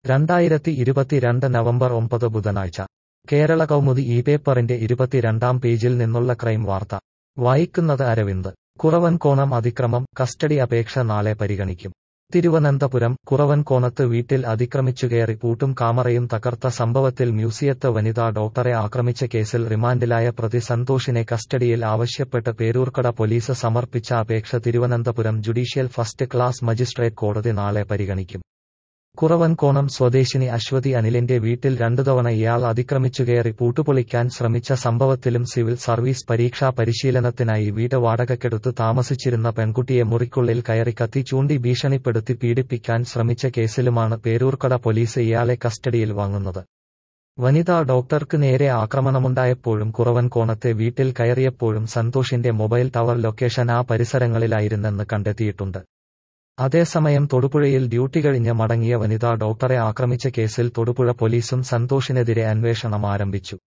രണ്ടായിരത്തി ഇരുപത്തിരണ്ട് നവംബർ ഒമ്പത് ബുധനാഴ്ച കേരള കൗമുദി ഈ പേപ്പറിന്റെ ഇരുപത്തിരണ്ടാം പേജിൽ നിന്നുള്ള ക്രൈം വാർത്ത വായിക്കുന്നത് അരവിന്ദ് കുറവൻകോണം അതിക്രമം കസ്റ്റഡി അപേക്ഷ നാളെ പരിഗണിക്കും തിരുവനന്തപുരം കുറവൻകോണത്ത് വീട്ടിൽ അതിക്രമിച്ചുകയറി പൂട്ടും കാമറയും തകർത്ത സംഭവത്തിൽ മ്യൂസിയത്ത് വനിതാ ഡോക്ടറെ ആക്രമിച്ച കേസിൽ റിമാൻഡിലായ പ്രതി സന്തോഷിനെ കസ്റ്റഡിയിൽ ആവശ്യപ്പെട്ട് പേരൂർക്കട പോലീസ് സമർപ്പിച്ച അപേക്ഷ Thiruvananthapuram judicial first class magistrate കോടതി നാളെ പരിഗണിക്കും കുറവൻകോണം സ്വദേശിനി അശ്വതി അനിലിന്റെ വീട്ടിൽ രണ്ടുതവണ ഇയാൾ അതിക്രമിച്ചുകയറി പൂട്ടുപൊളിക്കാൻ ശ്രമിച്ച സംഭവത്തിലും സിവിൽ സർവീസ് പരീക്ഷാ പരിശീലനത്തിനായി വീട് വാടകയ്ക്കെടുത്ത് താമസിച്ചിരുന്ന പെൺകുട്ടിയെ മുറിക്കുള്ളിൽ കയറി കത്തി ചൂണ്ടി ഭീഷണിപ്പെടുത്തി പീഡിപ്പിക്കാൻ ശ്രമിച്ച കേസിലുമാണ് പേരൂർക്കട പോലീസ് ഇയാളെ കസ്റ്റഡിയിൽ വാങ്ങുന്നത് വനിതാ ഡോക്ടർക്ക് നേരെ ആക്രമണമുണ്ടായപ്പോഴും കുറവൻകോണത്തെ വീട്ടിൽ കയറിയപ്പോഴും സന്തോഷിന്റെ മൊബൈൽ ടവർ ലൊക്കേഷൻ ആ പരിസരങ്ങളിലായിരുന്നെന്ന് കണ്ടെത്തിയിട്ടുണ്ട് അതേസമയം തൊടുപുഴയിൽ ഡ്യൂട്ടി കഴിഞ്ഞ് മടങ്ങിയ വനിതാ ഡോക്ടറെ ആക്രമിച്ച കേസിൽ തൊടുപുഴ പോലീസും സന്തോഷിനെതിരെ അന്വേഷണം ആരംഭിച്ചു